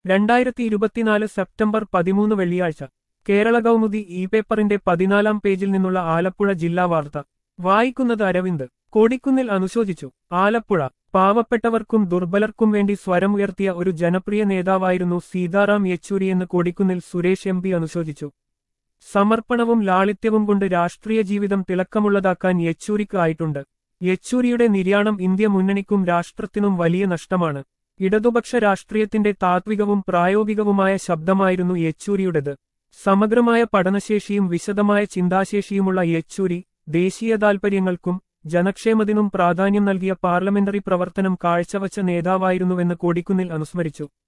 രണ്ടായിരത്തി ഇരുപത്തിനാല് സെപ്റ്റംബർ പതിമൂന്ന് വെള്ളിയാഴ്ച കേരള കൗമുദി ഇ പേപ്പറിന്റെ പതിനാലാം പേജിൽ നിന്നുള്ള ആലപ്പുഴ ജില്ലാ വാർത്ത വായിക്കുന്നത് അരവിന്ദ് കൊടിക്കുന്നിൽ അനുശോചിച്ചു ആലപ്പുഴ പാവപ്പെട്ടവർക്കും ദുർബലർക്കും വേണ്ടി സ്വരം ഉയർത്തിയ ഒരു ജനപ്രിയ നേതാവായിരുന്നു സീതാറാം യെച്ചൂരിയെന്ന് കൊടിക്കുന്നിൽ സുരേഷ് എം പി അനുശോചിച്ചു സമർപ്പണവും ലാളിത്യവും കൊണ്ട് രാഷ്ട്രീയ ജീവിതം തിളക്കമുള്ളതാക്കാൻ യെച്ചൂരിക്ക് ആയിട്ടുണ്ട് യെച്ചൂരിയുടെ നിര്യാണം ഇന്ത്യ മുന്നണിക്കും രാഷ്ട്രത്തിനും വലിയ നഷ്ടമാണ് ഇടതുപക്ഷ രാഷ്ട്രീയത്തിന്റെ താത്വികവും പ്രായോഗികവുമായ ശബ്ദമായിരുന്നു യെച്ചൂരിയുടേത് സമഗ്രമായ പഠനശേഷിയും വിശദമായ ചിന്താശേഷിയുമുള്ള യെച്ചൂരി ദേശീയ താൽപര്യങ്ങൾക്കും ജനക്ഷേമത്തിനും പ്രാധാന്യം നൽകിയ പാർലമെന്ററി പ്രവർത്തനം കാഴ്ചവച്ച നേതാവായിരുന്നുവെന്ന് കൊടിക്കുന്നിൽ അനുസ്മരിച്ചു